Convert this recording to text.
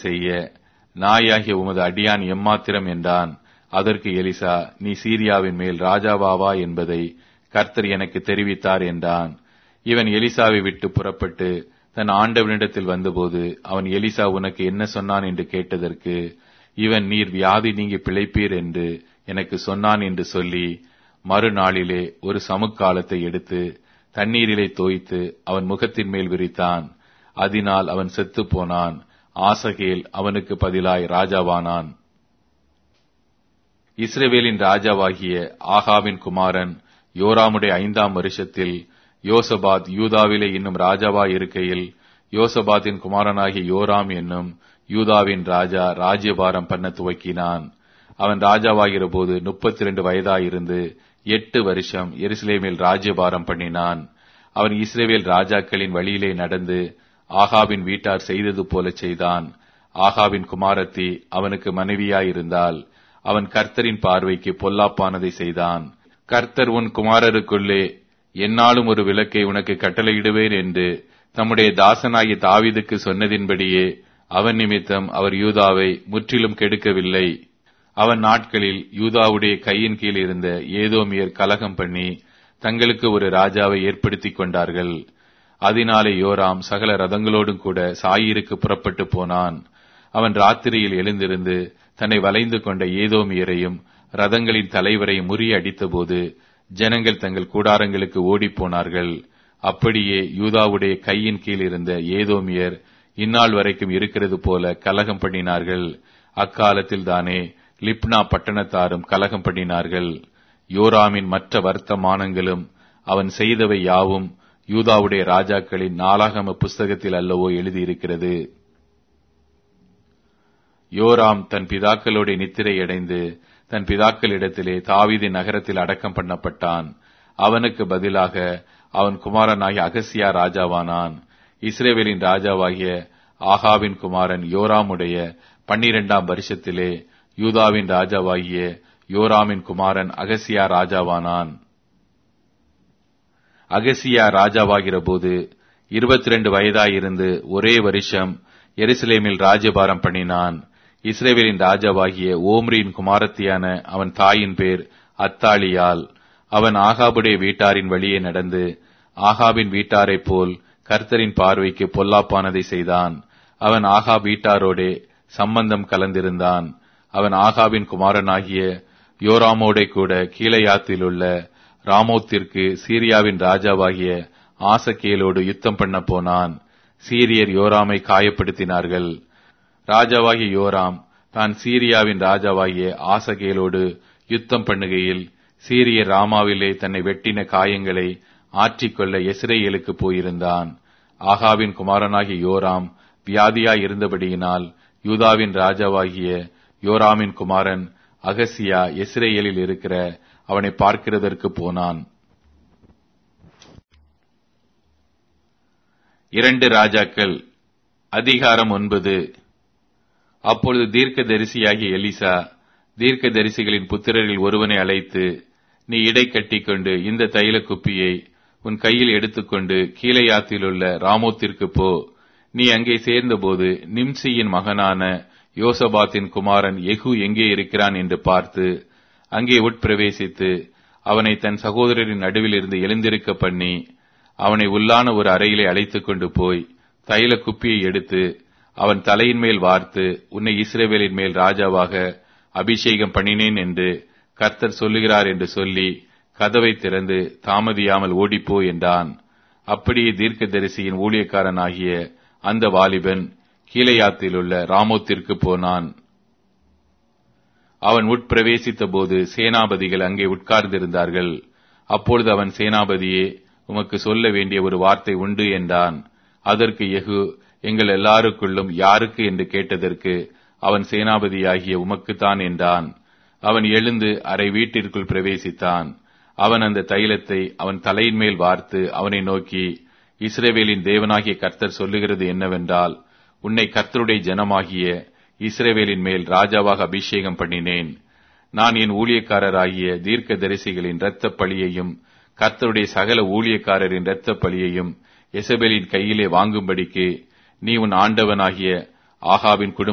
செய்ய நாயாகிய உமது அடியான் எம்மாத்திரம் என்றான் அதற்கு எலிசா நீ சீரியாவின் மேல் ராஜாவாவா என்பதை கர்த்தர் எனக்கு தெரிவித்தார் என்றான் இவன் எலிசாவை விட்டு புறப்பட்டு தன் ஆண்டவனிடத்தில் வந்தபோது அவன் எலிசா உனக்கு என்ன சொன்னான் என்று கேட்டதற்கு இவன் நீர் வியாதி நீங்கி பிழைப்பீர் என்று எனக்கு சொன்னான் என்று சொல்லி மறுநாளிலே ஒரு சமுக்காலத்தை எடுத்து தண்ணீரிலே தோய்த்து அவன் முகத்தின் மேல் விரித்தான் அதனால் அவன் செத்துப் போனான் ஆசகேல் அவனுக்கு பதிலாய் ராஜாவானான் இஸ்ரவேலின் ராஜாவாகிய ஆகாவின் குமாரன் யோராமுடைய ஐந்தாம் வருஷத்தில் யோசபாத் யூதாவிலே இன்னும் ராஜாவாய் இருக்கையில் யோசபாத்தின் குமாரனாகிய யோராம் என்னும் யூதாவின் ராஜா ராஜ்யபாரம் பண்ண துவக்கினான் அவன் ராஜாவாகிற போது முப்பத்தி இரண்டு வயதாயிருந்து எட்டு வருஷம் எருசலேமில் ராஜ்யபாரம் பண்ணினான் அவன் இஸ்ரேவேல் ராஜாக்களின் வழியிலே நடந்து ஆகாவின் வீட்டார் செய்தது போல செய்தான் ஆகாவின் குமாரத்தி அவனுக்கு மனைவியாயிருந்தால் அவன் கர்த்தரின் பார்வைக்கு பொல்லாப்பானதை செய்தான் கர்த்தர் உன் குமாரருக்குள்ளே என்னாலும் ஒரு விளக்கை உனக்கு கட்டளையிடுவேன் என்று தம்முடைய தாசனாகிய தாவீதுக்கு சொன்னதின்படியே அவன் நிமித்தம் அவர் யூதாவை முற்றிலும் கெடுக்கவில்லை அவன் நாட்களில் யூதாவுடைய கையின் கீழ் இருந்த ஏதோமியர் கலகம் பண்ணி தங்களுக்கு ஒரு ராஜாவை ஏற்படுத்திக் கொண்டார்கள் அதனாலே யோராம் சகல ரதங்களோடும் கூட சாயிருக்கு புறப்பட்டு போனான் அவன் ராத்திரியில் எழுந்திருந்து தன்னை வளைந்து கொண்ட ஏதோமியரையும் ரதங்களின் தலைவரையும் முறியடித்தபோது ஜனங்கள் தங்கள் கூடாரங்களுக்கு ஓடிப்போனார்கள் அப்படியே யூதாவுடைய கையின் கீழ் இருந்த ஏதோமியர் இந்நாள் வரைக்கும் இருக்கிறது போல கலகம் பண்ணினார்கள் அக்காலத்தில் தானே லிப்னா பட்டணத்தாரும் கலகம் பண்ணினார்கள் யோராமின் மற்ற வர்த்தமானங்களும் அவன் செய்தவை யாவும் யூதாவுடைய ராஜாக்களின் நாளாகம புஸ்தகத்தில் அல்லவோ எழுதியிருக்கிறது யோராம் தன் பிதாக்களோட நித்திரையடைந்து தன் பிதாக்களிடத்திலே தாவீதி நகரத்தில் அடக்கம் பண்ணப்பட்டான் அவனுக்கு பதிலாக அவன் குமாரனாகிய அகசியா ராஜாவானான் இஸ்ரேவேலின் ராஜாவாகிய ஆகாவின் குமாரன் யோராமுடைய பன்னிரெண்டாம் வருஷத்திலே யூதாவின் ராஜாவாகிய யோராமின் குமாரன் அகசியா ராஜாவானான் அகசியா ராஜாவாகிற போது இருபத்தி ரெண்டு வயதாயிருந்து ஒரே வருஷம் எருசலேமில் ராஜ்யபாரம் பண்ணினான் இஸ்ரேவேலின் ராஜாவாகிய ஓம்ரியின் குமாரத்தியான அவன் தாயின் பேர் அத்தாலியால் அவன் ஆகாபுடைய வீட்டாரின் வழியே நடந்து ஆகாபின் வீட்டாரைப் போல் கர்த்தரின் பார்வைக்கு பொல்லாப்பானதை செய்தான் அவன் ஆகா வீட்டாரோடே சம்பந்தம் கலந்திருந்தான் அவன் ஆகாவின் குமாரனாகிய யோராமோடே கூட கீழையாத்தில் உள்ள ராமோத்திற்கு சீரியாவின் ராஜாவாகிய ஆசகேலோடு யுத்தம் பண்ண போனான் சீரியர் யோராமை காயப்படுத்தினார்கள் ராஜாவாகிய யோராம் தான் சீரியாவின் ராஜாவாகிய ஆசகேலோடு யுத்தம் பண்ணுகையில் சீரிய ராமாவிலே தன்னை வெட்டின காயங்களை ஆற்றிக்கொள்ள எஸ்ரேலுக்கு போயிருந்தான் ஆகாவின் குமாரனாகிய யோராம் வியாதியாய் இருந்தபடியினால் யூதாவின் ராஜாவாகிய யோராமின் குமாரன் அகசியா எஸ்ரேலில் இருக்கிற அவனை பார்க்கிறதற்கு போனான் இரண்டு ராஜாக்கள் அதிகாரம் ஒன்பது அப்பொழுது தீர்க்க தரிசியாகிய எலிசா தீர்க்க தரிசிகளின் புத்திரரில் ஒருவனை அழைத்து நீ இடை கட்டிக்கொண்டு இந்த தைல குப்பியை உன் கையில் எடுத்துக்கொண்டு கீழையாத்தில் உள்ள ராமோத்திற்கு போ நீ அங்கே சேர்ந்தபோது நிம்சியின் மகனான யோசபாத்தின் குமாரன் எகு எங்கே இருக்கிறான் என்று பார்த்து அங்கே உட்பிரவேசித்து அவனை தன் சகோதரரின் நடுவில் இருந்து எழுந்திருக்க பண்ணி அவனை உள்ளான ஒரு அறையிலே அழைத்துக் கொண்டு போய் தைல குப்பியை எடுத்து அவன் தலையின் மேல் வார்த்து உன்னை இஸ்ரேவேலின் மேல் ராஜாவாக அபிஷேகம் பண்ணினேன் என்று கர்த்தர் சொல்லுகிறார் என்று சொல்லி கதவை திறந்து தாமதியாமல் ஓடிப்போ என்றான் அப்படியே தீர்க்கதரிசியின் ஊழியக்காரனாகிய அந்த வாலிபன் கீழையாத்தில் உள்ள ராமோத்திற்கு போனான் அவன் உட்பிரவேசித்த போது சேனாபதிகள் அங்கே உட்கார்ந்திருந்தார்கள் அப்பொழுது அவன் சேனாபதியே உமக்கு சொல்ல வேண்டிய ஒரு வார்த்தை உண்டு என்றான் அதற்கு எகு எங்கள் எல்லாருக்குள்ளும் யாருக்கு என்று கேட்டதற்கு அவன் சேனாபதியாகிய உமக்குத்தான் என்றான் அவன் எழுந்து அரை வீட்டிற்குள் பிரவேசித்தான் அவன் அந்த தைலத்தை அவன் தலையின் மேல் வார்த்து அவனை நோக்கி இஸ்ரேவேலின் தேவனாகிய கர்த்தர் சொல்லுகிறது என்னவென்றால் உன்னை கர்த்தருடைய ஜனமாகிய இஸ்ரேவேலின் மேல் ராஜாவாக அபிஷேகம் பண்ணினேன் நான் என் ஊழியக்காரராகிய தீர்க்க தரிசிகளின் இரத்த பழியையும் கர்த்தருடைய சகல ஊழியக்காரரின் இரத்த பழியையும் எசபேலின் கையிலே வாங்கும்படிக்கு நீ உன் ஆண்டவனாகிய ஆகாவின் குடும்ப